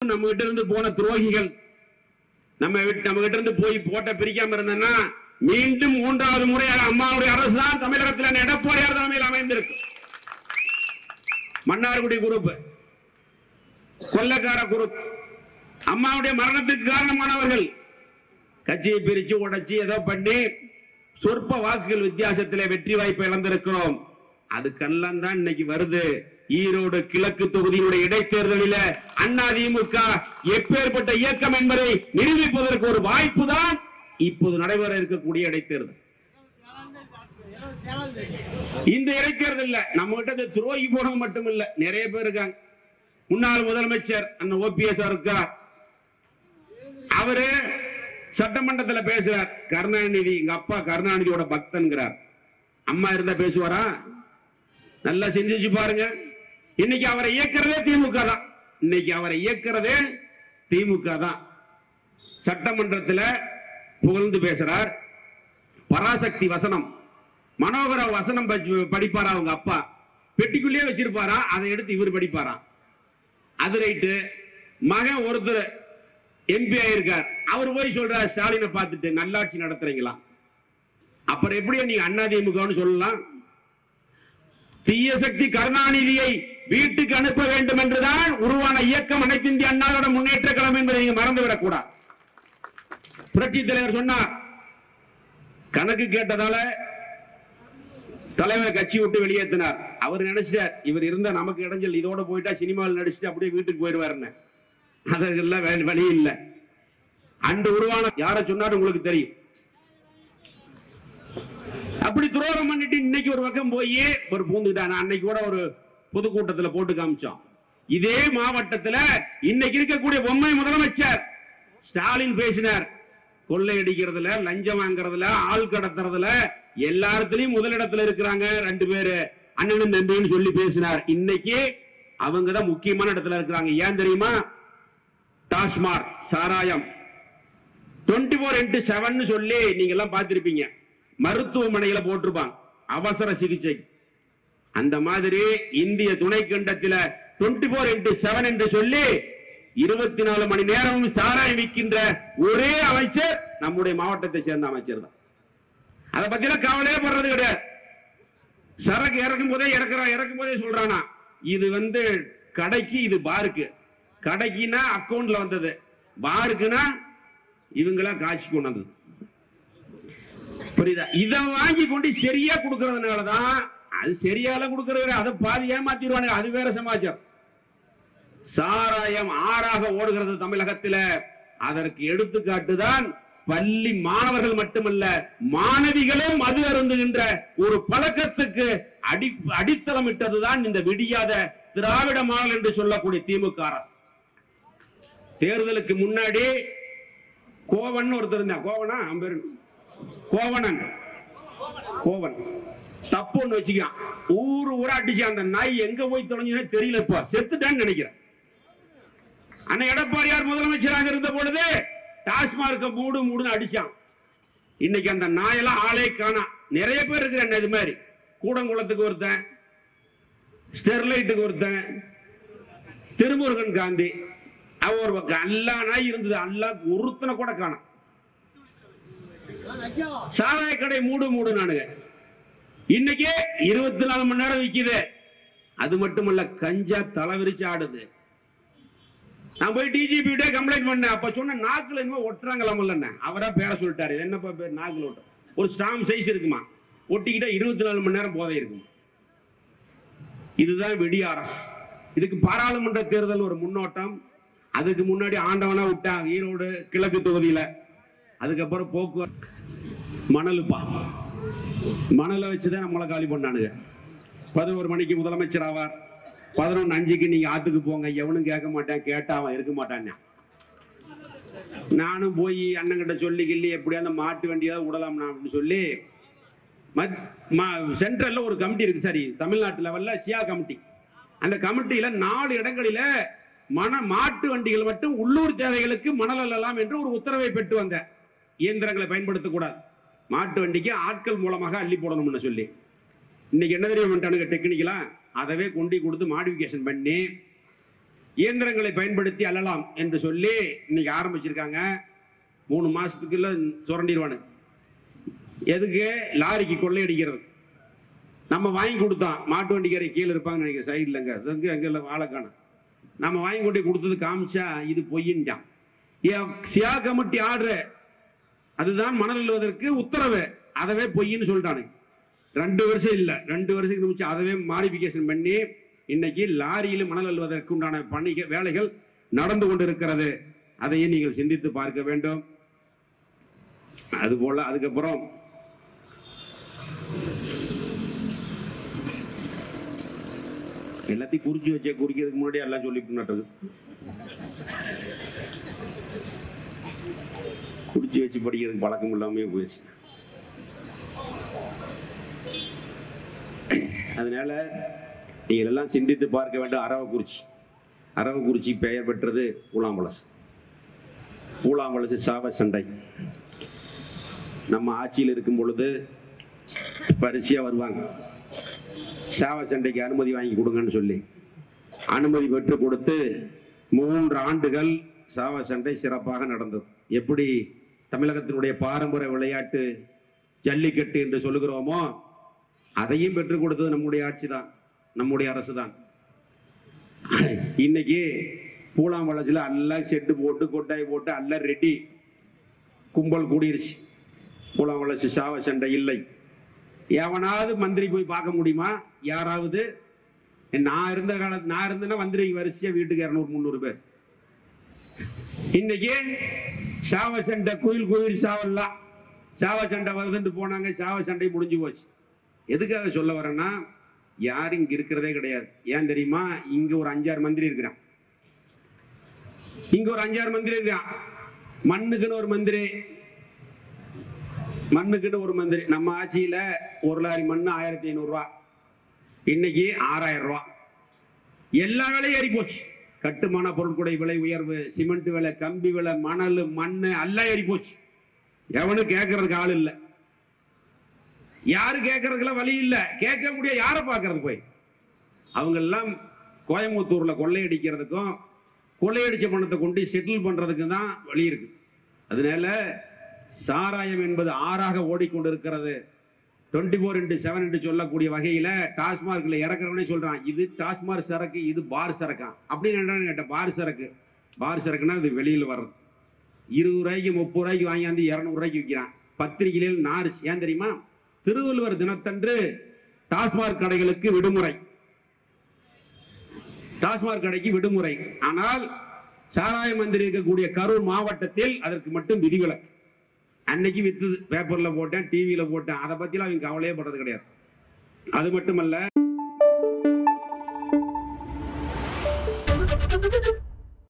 நம்ம கிட்ட இருந்து போன துரோகிகள் நம்ம விட்டு நம்ம கிட்ட இருந்து போய் போட்ட பிரிக்காம இருந்தோம்னா மீண்டும் மூன்றாவது முறையாக அம்மாவுடைய அரசு தான் தமிழகத்தில் எடப்பாடியார் தலைமையில் அமைந்திருக்கு மன்னார்குடி குரூப் கொள்ளக்கார குரூப் அம்மாவுடைய மரணத்துக்கு காரணமானவர்கள் கட்சியை பிரிச்சு உடைச்சு ஏதோ பண்ணி சொற்ப வாக்குகள் வித்தியாசத்திலே வெற்றி வாய்ப்பை இழந்திருக்கிறோம் அதுக்கெல்லாம் தான் இன்னைக்கு வருது ஈரோடு கிழக்கு தொகுதியினுடைய இடைத்தேர்தலில அண்ணா திமுக எப்பேற்பட்ட இயக்கம் என்பதை நிரூபிப்பதற்கு ஒரு வாய்ப்பு தான் இப்போது நடைபெற இருக்கக்கூடிய இடைத்தேர்தல் இந்த இடைத்தேர்தல்ல நம்ம கிட்ட இந்த துரோகி போனது மட்டும் இல்ல நிறைய பேர் இருக்காங்க முன்னாள் முதலமைச்சர் அண்ணன் ஓபிஎஸ் இருக்கார் அவரு சட்டமன்றத்துல பேசுறார் கருணாநிதி எங்க அப்பா கருணாநிதியோட பக்தன்கிறார் அம்மா இருந்தா பேசுவாரா நல்லா சிந்திச்சு பாருங்க இன்னைக்கு அவரை இயக்கிறதே திமுக தான் இன்னைக்கு அவரை இயக்கிறதே திமுக தான் சட்டமன்றத்துல புகழ்ந்து பேசுறார் பராசக்தி வசனம் மனோகர வசனம் படி- படிப்பாரா அவங்க அப்பா பெட்டிக்குள்ளேயே வச்சிருப்பாரா அதை எடுத்து இவர் படிப்பாரா அது ரைட்டு மகன் ஒருத்தர் எம்பி ஆயிருக்கார் அவர் போய் சொல்றார் ஸ்டாலினை பார்த்துட்டு நல்லாட்சி நடத்துறீங்களா அப்புறம் எப்படி நீங்க அதிமுகன்னு சொல்லலாம் தீய சக்தி கருணாநிதியை வீட்டுக்கு அனுப்ப வேண்டும் என்றுதான் உருவான இயக்கம் அனைத்து இந்திய அண்ணாவோட முன்னேற்ற கழகம் என்பதை நீங்க மறந்துவிடக் கூடாது புரட்சி தலைவர் சொன்னார் கணக்கு கேட்டதால தலைவர் கட்சி விட்டு வெளியேற்றினார் அவர் நினைச்சார் இவர் இருந்தா நமக்கு இடைஞ்சல் இதோட போயிட்டா சினிமாவில் நடிச்சுட்டு அப்படியே வீட்டுக்கு போயிடுவாருன்னு அதெல்லாம் வே- வழி இல்லை அன்று உருவான யார சொன்னாரு உங்களுக்கு தெரியும் அப்படி துரோகம் பண்ணிட்டு இன்னைக்கு ஒரு பக்கம் போய் ஒரு பூந்துட்டான் அன்னைக்கு கூட ஒரு பொதுக்கூட்டத்துல போட்டு காமிச்சோம் இதே மாவட்டத்துல இன்னைக்கு இருக்கக்கூடிய பொம்மை முதலமைச்சர் ஸ்டாலின் பேசினார் கொள்ளையடிக்கிறதுல லஞ்சம் வாங்குறதுல ஆள் கடத்துறதுல எல்லாத்துலயும் முதலிடத்துல இருக்கிறாங்க ரெண்டு பேரு அண்ணனும் தம்பின்னு சொல்லி பேசினார் இன்னைக்கு அவங்க தான் முக்கியமான இடத்துல இருக்கிறாங்க ஏன் தெரியுமா டாஸ்மாக் சாராயம் டுவெண்ட்டி ஃபோர் இன்ட்டு செவன் சொல்லி நீங்க எல்லாம் பார்த்திருப்பீங்க மருத்துவமனையில போட்டிருப்பாங்க அவசர சிகிச்சை அந்த மாதிரி இந்திய துணை கண்டத்தில டுவெண்ட்டி ஃபோர் இன்ட்டு செவன் என்று சொல்லி இருபத்தி நாலு மணி நேரமும் சாராயம் விற்கின்ற ஒரே அமைச்சர் நம்முடைய மாவட்டத்தை சேர்ந்த அமைச்சர் தான் அதை பத்திலாம் கவலையே படுறது கிடையாது சரக்கு இறக்கும் போதே இறக்குறான் இறக்கும் போதே சொல்றானா இது வந்து கடைக்கு இது பாருக்கு கடைக்குனா அக்கவுண்ட்ல வந்தது பாருக்குன்னா இவங்களா காட்சி கொண்டு வந்தது புரியுதா இதை வாங்கி கொண்டு சரியா கொடுக்கறதுனால தான் அது சரியால கொடுக்கறது அதை பாதி ஏமாத்திடுவானுங்க அது வேற சமாச்சாரம் சாராயம் ஆறாக ஓடுகிறது தமிழகத்தில அதற்கு எடுத்துக்காட்டுதான் பள்ளி மாணவர்கள் மட்டுமல்ல மாணவிகளும் மது அருந்துகின்ற ஒரு பழக்கத்துக்கு அடி அடித்தளமிட்டதுதான் இந்த விடியாத திராவிட மாடல் என்று சொல்லக்கூடிய திமுக அரசு தேர்தலுக்கு முன்னாடி கோவன் ஒருத்தர் இருந்தான் கோவனா அவன் பேரு கோவணன் கோவன் தப்பு ஒண்ணு வச்சுக்கான் ஊரு ஊரா அடிச்சு அந்த நாய் எங்க போய் தொலைஞ்சுனே தெரியல இப்ப செத்துட்டான்னு நினைக்கிறேன் அன்னை எடப்பாடியார் முதலமைச்சராக இருந்த பொழுது டாஸ்மார்க்க மூடு மூடுன்னு அடிச்சான் இன்னைக்கு அந்த நாயெல்லாம் ஆளே காணா நிறைய பேர் இருக்கிறாங்க இது மாதிரி கூடங்குளத்துக்கு ஒருத்தன் ஸ்டெர்லைட்டுக்கு ஒருத்தன் திருமுருகன் காந்தி அவ ஒரு பக்கம் எல்லா நாய் இருந்தது அல்லா ஒருத்தனை கூட காணோம் சாராய கடை மூடு மூடு நானுங்க இன்னைக்கு இருபத்தி நாலு மணி நேரம் விக்குது அது மட்டுமல்ல கஞ்சா தலைவிரிச்சு ஆடுது நான் போய் டிஜிபி கிட்டே கம்ப்ளைண்ட் பண்ணேன் அப்ப சொன்ன நாக்குல என்னமோ ஒட்டுறாங்களாமல்ல அவரா பேர சொல்லிட்டாரு இது என்னப்பா பேர் நாக்குல ஒட்டும் ஒரு ஸ்டாம்ப் சைஸ் இருக்குமா ஒட்டிக்கிட்டா இருபத்தி நாலு மணி நேரம் போதை இருக்குமா இதுதான் வெடி அரசு இதுக்கு பாராளுமன்ற தேர்தல் ஒரு முன்னோட்டம் அதுக்கு முன்னாடி ஆண்டவனா விட்டாங்க ஈரோடு கிழக்கு தொகுதியில அதுக்கப்புறம் போக்குவரத்து மணலுப்பா மணலை வச்சுதான் நம்மளை காலி பண்ணானுங்க பதினோரு மணிக்கு முதலமைச்சர் ஆவார் பதினொன்று அஞ்சுக்கு நீங்க ஆத்துக்கு போங்க எவனும் கேட்க மாட்டான் கேட்டா அவன் இருக்க மாட்டான் நானும் போய் அண்ணங்கிட்ட சொல்லி கிள்ளி எப்படியா அந்த மாட்டு வண்டியாவது விடலாம்னா அப்படின்னு சொல்லி மத்- மா- சென்ட்ரல்ல ஒரு கமிட்டி இருக்கு சரி தமிழ்நாட்டு லெவல்ல சியா கமிட்டி அந்த கமிட்டியில நாலு இடங்களில மன மாட்டு வண்டிகள் மட்டும் உள்ளூர் தேவைகளுக்கு மணல் அள்ளலாம் என்று ஒரு உத்தரவை பெற்று வந்த இயந்திரங்களை பயன்படுத்தக்கூடாது மாட்டு வண்டிக்கு ஆட்கள் மூலமாக அள்ளி போடணும்னு சொல்லி இன்னைக்கு என்ன தெரியும் பண்ணிட்டானுங்க டெக்னிக்கலா அதவே கொண்டு கொடுத்து மாடிஃபிகேஷன் பண்ணி இயந்திரங்களை பயன்படுத்தி அள்ளலாம் என்று சொல்லி இன்னைக்கு ஆரம்பிச்சிருக்காங்க மூணு மாசத்துக்குள்ள சுரண்டிடுவானு எதுக்கு லாரிக்கு கொள்ளையடிக்கிறது நம்ம வாங்கி கொடுத்தோம் மாட்டு வண்டிக்காரை கீழே இருப்பாங்கன்னு நினைக்கிறேன் சைட்லங்க அங்கே அங்கே வாழை காணும் நம்ம வாங்கி கொண்டு போய் கொடுத்தது காமிச்சா இது பொய்யின்ட்டான் ஏன் சியா கமிட்டி ஆர்டர் அதுதான் மணல் அள்ளுவதற்கு உத்தரவு அதவே பொய்ன்னு சொல்லிட்டானு ரெண்டு வருஷம் இல்ல ரெண்டு வருஷத்துக்கு முடிச்சு அதவே மாடிஃபிகேஷன் பண்ணி இன்னைக்கு லாரியில் மணல் அள்ளுவதற்கு உண்டான பணிக வேலைகள் நடந்து கொண்டிருக்கிறது அதையும் நீங்கள் சிந்தித்து பார்க்க வேண்டும் அதுபோல அதுக்கப்புறம் எல்லாத்தையும் குறிச்சு வச்சே குறிக்கிறதுக்கு முன்னாடி எல்லாம் சொல்லி நட்டுறது குறிச்சு வச்சு படிக்கிறதுக்கு பழக்கம் இல்லாமே போயிடுச்சு அதனால நீங்கள் எல்லாம் சிந்தித்து பார்க்க வேண்டும் அரவக்குறிச்சி அரவக்குறிச்சி பெயர் பெற்றது பூலாம்பலசு பூலாம்பலசு சாவ சண்டை நம்ம ஆட்சியில் இருக்கும் பொழுது பரிசையா வருவாங்க சாவ சண்டைக்கு அனுமதி வாங்கி கொடுங்கன்னு சொல்லி அனுமதி பெற்று கொடுத்து மூன்று ஆண்டுகள் சாவ சண்டை சிறப்பாக நடந்தது எப்படி தமிழகத்தினுடைய பாரம்பரிய விளையாட்டு ஜல்லிக்கட்டு என்று சொல்லுகிறோமோ அதையும் பெற்றுக் கொடுத்தது நம்முடைய ஆட்சி தான் நம்முடைய அரசு தான் இன்னைக்கு பூலாம் வளர்ச்சியில் எல்லாம் செட்டு போட்டு கொட்டாய் போட்டு எல்லாம் ரெடி கும்பல் கூடிருச்சு பூலாம் வளர்ச்சி சாவ சண்டை இல்லை எவனாவது மந்திரி போய் பார்க்க முடியுமா யாராவது நான் இருந்த காலத்து நான் இருந்தேன்னா மந்திரி வரிசையா வீட்டுக்கு இரநூறு முந்நூறு பேர் இன்னைக்கு சாவ சண்டை குயில் குயில் சாவல்லாம் சாவ சண்டை வருதுன்னு போனாங்க சாவ சண்டை முடிஞ்சு போச்சு எதுக்காக சொல்ல வரேன்னா யாரும் இங்க இருக்கிறதே கிடையாது ஏன் தெரியுமா இங்க ஒரு அஞ்சாறு மந்திரி இருக்கிறான் இங்க ஒரு அஞ்சாறு மந்திரி இருக்கான் மண்ணுக்குன்னு ஒரு மந்திரி மண்ணுக்குன்னு ஒரு மந்திரி நம்ம ஆட்சியில ஒரு லாரி மண்ணு ஆயிரத்தி ஐநூறு ரூபா இன்னைக்கு ஆறாயிரம் ரூபா எல்லா விலையும் ஏறி போச்சு கட்டுமான பொருட்களுடைய விலை உயர்வு சிமெண்ட் விலை கம்பி விலை மணல் மண்ணு எல்லாம் ஏறி போச்சு எவனும் கேட்கறதுக்கு ஆள் இல்லை யாரு கேட்கறதுக்குலாம் வழி இல்லை கேட்க முடிய யாரை பார்க்கறது போய் அவங்க எல்லாம் கோயம்புத்தூர்ல கொள்ளையடிக்கிறதுக்கும் கொள்ளையடிச்ச பணத்தை கொண்டு செட்டில் பண்றதுக்கு தான் வழி இருக்கு அதனால சாராயம் என்பது ஆறாக ஓடிக்கொண்டிருக்கிறது twenty four into seven into சொல்லக்கூடிய வகையில டாஸ்மார்க்ல இறக்குறவனே சொல்றான் இது டாஸ்மார்க் சரக்கு இது பார் சரக்கா அப்படின்னு என்னன்னு கேட்டேன் பார் சரக்கு பார் சரக்குன்னா இது வெளியில் வர்றது இருபது ரூபாய்க்கு முப்பது ரூபாய்க்கு வாங்கியாந்து இரநூறு ரூபாய்க்கு விற்கிறான் பத்திரிகையில் நார் ஏன் தெரியுமா திருவள்ளுவர் தினத்தன்று டாஸ்மார்க் கடைகளுக்கு விடுமுறை டாஸ்மார்க் கடைக்கு விடுமுறை ஆனால் சாராய மந்திரி இருக்கக்கூடிய கரூர் மாவட்டத்தில் அதற்கு மட்டும் விதிவிலக்கு அன்னைக்கு வித்துது பேப்பர்ல போட்டேன் டிவியில போட்டேன் அதை பத்திலாம் அவங்க கவலையே படுறது கிடையாது அது மட்டுமல்ல